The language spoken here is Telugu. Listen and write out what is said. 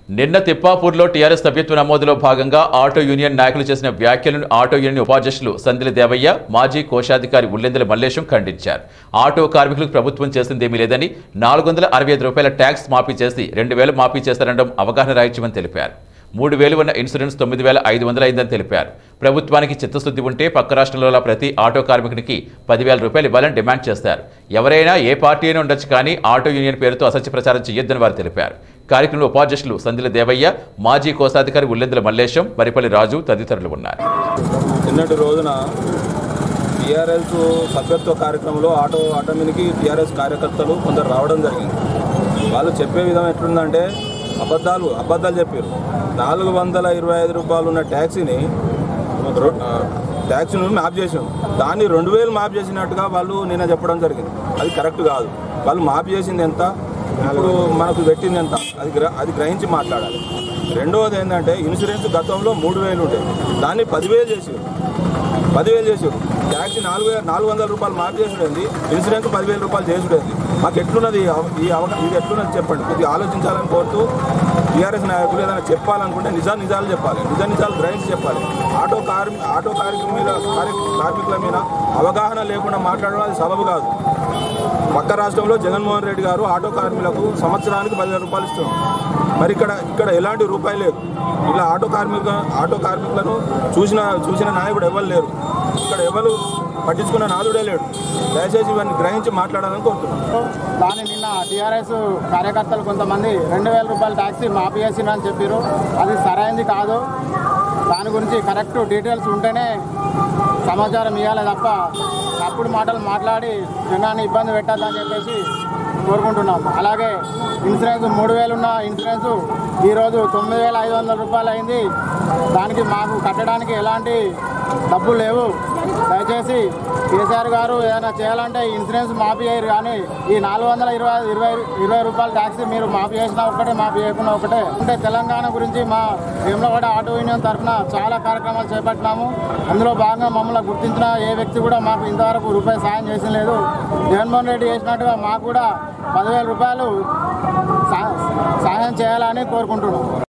నిన్న తిప్పాపూర్లో టీఆర్ఎస్ సభ్యత్వ నమోదులో భాగంగా ఆటో యూనియన్ నాయకులు చేసిన వ్యాఖ్యలను ఆటో యూనియన్ ఉపాధ్యక్షులు సందిలి దేవయ్య మాజీ కోశాధికారి ఉల్లెందల మల్లేశం ఖండించారు ఆటో కార్మికులకు ప్రభుత్వం చేసిందేమీ లేదని నాలుగు వందల అరవై ఐదు రూపాయల ట్యాక్స్ మాఫీ చేసి రెండు వేలు మాఫీ చేస్తారనడం అవగాహన రాహిత్యమని తెలిపారు మూడు వేలు ఉన్న ఇన్సూరెన్స్ తొమ్మిది వేల ఐదు వందలు అయిందని తెలిపారు ప్రభుత్వానికి చిత్తశుద్ధి ఉంటే పక్క రాష్ట్రంలో ప్రతి ఆటో కార్మికునికి పదివేల రూపాయలు ఇవ్వాలని డిమాండ్ చేస్తారు ఎవరైనా ఏ పార్టీ అయినా ఉండొచ్చు కానీ ఆటో యూనియన్ పేరుతో అసత్య ప్రచారం చేయొద్దని వారు తెలిపారు కార్యక్రమంలో ఉపాధ్యక్షులు సందిల దేవయ్య మాజీ కోశాధికారి ఉల్లెందుల మల్లేశం మరిపల్లి రాజు తదితరులు ఉన్నారు నిన్నటి రోజున టీఆర్ఎస్ సభ్యత్వ కార్యక్రమంలో ఆటో ఆటోమినికి టీఆర్ఎస్ కార్యకర్తలు కొందరు రావడం జరిగింది వాళ్ళు చెప్పే విధం ఎట్లుందంటే అబద్ధాలు అబద్ధాలు చెప్పారు నాలుగు వందల ఇరవై ఐదు రూపాయలు ఉన్న ట్యాక్సీని రొ- ఆ, ట్యాక్సీని మాఫ్ చేసాం దాన్ని రెండు వేలు మాఫ్ చేసినట్టుగా వాళ్ళు నిన్న చెప్పడం జరిగింది అది కరెక్ట్ కాదు వాళ్ళు మాఫ్ చేసింది ఎంత ఇప్పుడు మనకు పెట్టింది ఎంత అది గ్ర అది గ్రహించి మాట్లాడాలి రెండవది ఏంటంటే ఇన్సూరెన్స్ గతంలో మూడు వేలు ఉండేది దాన్ని పదివేలు చేసారు పదివేలు చేసారు ట్యాక్సీ నాలుగు వేల నాలుగు వందల రూపాయలు మాఫ్ చేసుడేంది ఇన్సూరెన్స్ పదివేల రూపాయలు చేసుడేంది మాకు ఎట్లున్నది ఈ అవ- ఈ అవగా ఇది ఎట్లున్నది చెప్పండి కొద్దిగా ఆలోచించాలని కోరుతూ టీఆర్ఎస్ నాయకులు ఏదైనా చెప్పాలనుకుంటే నిజా నిజాలు చెప్పాలి నిజ నిజాలు గ్రహించి చెప్పాలి ఆటో కార్మి ఆటో కార్మికుల మీద కార్మి- కార్మికుల మీద అవగాహన లేకుండా మాట్లాడడం అది సబబు కాదు పక్క రాష్ట్రంలో జగన్మోహన్ రెడ్డి గారు ఆటో కార్మికులకు సంవత్సరానికి పదివేల రూపాయలు ఇస్తున్నారు మరి ఇక్కడ ఇక్కడ ఎలాంటి రూపాయి లేదు ఇలా ఆటో కార్మిక ఆటో కార్మికులను చూసిన చూసిన నాయకుడు ఎవరు లేరు ఇక్కడ ఎవరు పట్టించుకున్న నాదుడే లేడు దయచేసి ఇవన్నీ గ్రహించి మాట్లాడాలని కోరుతున్నాను దాన్ని నిన్న టీఆర్ఎస్ కార్యకర్తలు కొంతమంది రెండు వేల రూపాయల ట్యాక్సీ మాఫీ చేసిందని చెప్పారు అది సరైనది కాదు దాని గురించి కరెక్ట్ డీటెయిల్స్ ఉంటేనే సమాచారం ఇవ్వాలి తప్ప తప్పుడు మాటలు మాట్లాడి జనాన్ని ఇబ్బంది పెట్టద్దని చెప్పేసి కోరుకుంటున్నాం అలాగే ఇన్సూరెన్స్ మూడు వేలు ఉన్న ఇన్సూరెన్స్ ఈరోజు తొమ్మిది వేల ఐదు వందల రూపాయలు అయింది దానికి మాకు కట్టడానికి ఎలాంటి డబ్బులు లేవు దయచేసి కేసీఆర్ గారు ఏదైనా చేయాలంటే ఈ ఇన్సూరెన్స్ మాఫీ అయ్యారు కానీ ఈ నాలుగు వందల ఇరవై ఇరవై ఇరవై రూపాయల ట్యాక్సీ మీరు మాఫీ చేసినా ఒకటే మాఫీ చేయకుండా ఒకటే అంటే తెలంగాణ గురించి మా వేములవాడ ఆటో యూనియన్ తరఫున చాలా కార్యక్రమాలు చేపట్టినాము అందులో భాగంగా మమ్మల్ని గుర్తించిన ఏ వ్యక్తి కూడా మాకు ఇంతవరకు రూపాయి సాయం చేసిన లేదు జగన్మోహన్ రెడ్డి చేసినట్టుగా మాకు కూడా పదివేల రూపాయలు సా- సాయం చేయాలని కోరుకుంటున్నాం